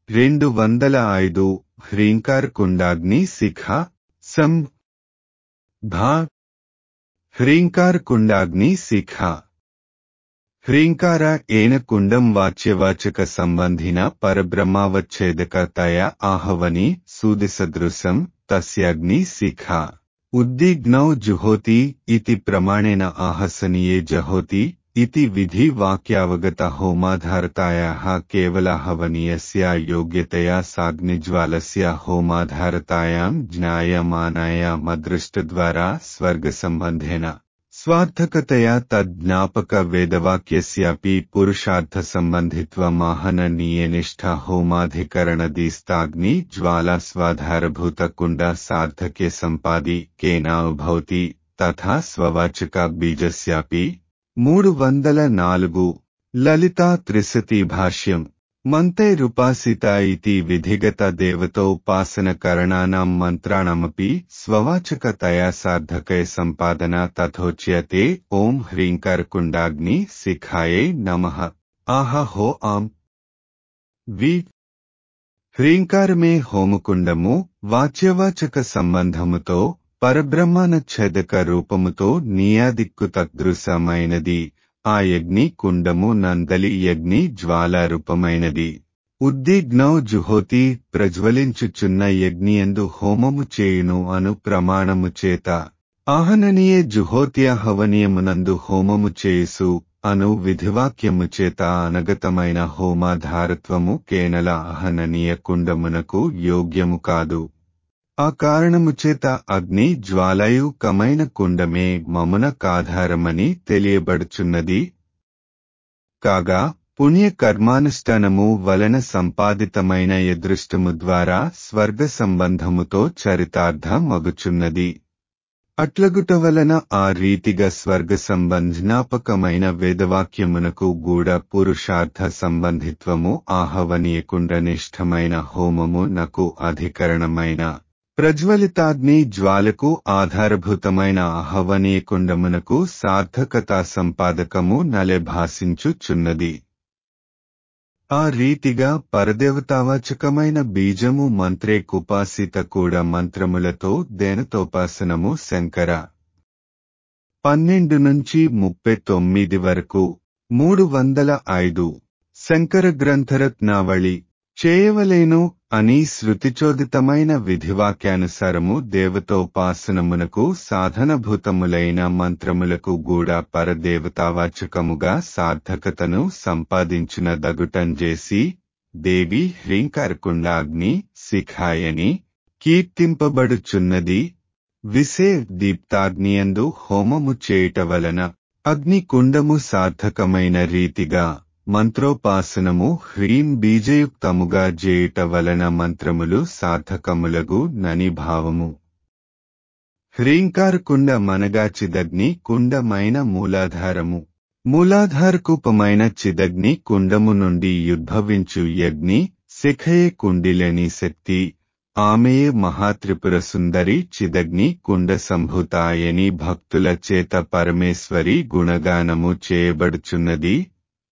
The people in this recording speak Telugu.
రెండు వందల ఐదు హ్రీంకార్ కుండాగ్ని శిఖ సం భా హ్రీంకార్ కుండాగ్ని శిఖ హ్రీంకార ఏన కుండం వాచ్యవాచక సంబంధిన పరబ్రహ్మావచ్ఛేదక తయ ఆహవని సూదిసదృశం తస్యాగ్ని శిఖ ఉద్దిగ్నౌ జుహోతి ఇతి ప్రమాణేన ఆహసనీయే జహోతి इति विधि वाक्यावगत होमाधारतायाः केवलाहवनीयस्य योग्यतया साग्निज्वालस्य होमाधारतायां ज्ञायमानायामदृष्टद्वारा स्वर्गसम्बन्धेन स्वार्थकतया तज्ज्ञापकवेदवाक्यस्यापि पुरुषार्थसम्बन्धित्वमाहननीयनिष्ठा होमाधिकरणदीस्ताग्नि ज्वालास्वाधारभूतकुण्ड सार्थक्य सम्पादि केनाभवति तथा स्ववाचका बीजस्यापि మూడు వందల నాలుగు లలితా త్రిశతి భాష్యం మంతైరుపాసిత ఇతి విధిగత దేవతోపాసన కరణానాం మంత్రాణమపి స్వవాచకతయా సార్థకయ సంపాదన తథోచ్యతే ఓం హ్రీంకరకుండాగ్ని శిఖాయే నమః ఆహా హో ఆం వి హ్రీంకారమే హోమకుండము వాచ్యవాచక సంబంధముతో పరబ్రహ్మానచ్ఛేదక రూపముతో నియాదిక్కుతదృశమైనది ఆ యజ్ఞి కుండము నందలి యజ్ఞి జ్వాలారూపమైనది ఉద్దిగ్నౌ జుహోతి ప్రజ్వలించుచున్న యజ్ఞియందు హోమము చేయును అను ప్రమాణము చేత ఆహననీయ జుహోత్య హవనీయమునందు హోమము చేయుసు అను విధివాక్యము చేత అనగతమైన హోమాధారత్వము కేనల అహననీయ కుండమునకు యోగ్యము కాదు ఆ కారణము చేత అగ్ని జ్వాలయు కమైన కుండమే మమున కాధారమని తెలియబడుచున్నది కాగా పుణ్య కర్మానుష్ఠానము వలన సంపాదితమైన ఎదృష్టము ద్వారా స్వర్గ సంబంధముతో చరితార్థ మగుచున్నది అట్లగుట వలన ఆ రీతిగా స్వర్గ సంబంధనాపకమైన వేదవాక్యమునకు గూఢ పురుషార్థ సంబంధిత్వము ఆహవనీయకుండనిష్టమైన హోమము నకు అధికరణమైన ప్రజ్వలితాగ్ని జ్వాలకు ఆధారభూతమైన ఆహవనీయకుండమునకు సార్థకతా సంపాదకము నలె భాషించుచున్నది ఆ రీతిగా పరదేవతావాచకమైన బీజము మంత్రే కుపాసిత కూడా మంత్రములతో దేనతోపాసనము శంకర పన్నెండు నుంచి ముప్పై తొమ్మిది వరకు మూడు వందల ఐదు శంకర గ్రంథరత్నావళి చేయవలేను అని శృతిచోదితమైన విధివాక్యానుసారము దేవతోపాసనమునకు సాధనభూతములైన మంత్రములకు కూడా పరదేవతావాచకముగా సార్థకతను సంపాదించిన దగుటంజేసి దేవి హ్రీంకరకుండాగ్ని శిఖాయని కీర్తింపబడుచున్నది విసే దీప్తాగ్నియందు హోమము చేయుట వలన అగ్నికుండము సార్థకమైన రీతిగా మంత్రోపాసనము హ్రీం బీజయుక్తముగా చేయుట వలన మంత్రములు సార్థకములగు నని భావము హ్రీంకారకుండ మనగా చిదగ్ని కుండమైన మూలాధారము మూలాధారకూపమైన చిదగ్ని కుండము నుండి ఉద్భవించు యజ్ఞి శిఖయే కుండిలేని శక్తి ఆమెయే మహాత్రిపుర సుందరి చిదగ్ని కుండ సంభూతాయని భక్తుల చేత పరమేశ్వరి గుణగానము చేయబడుచున్నది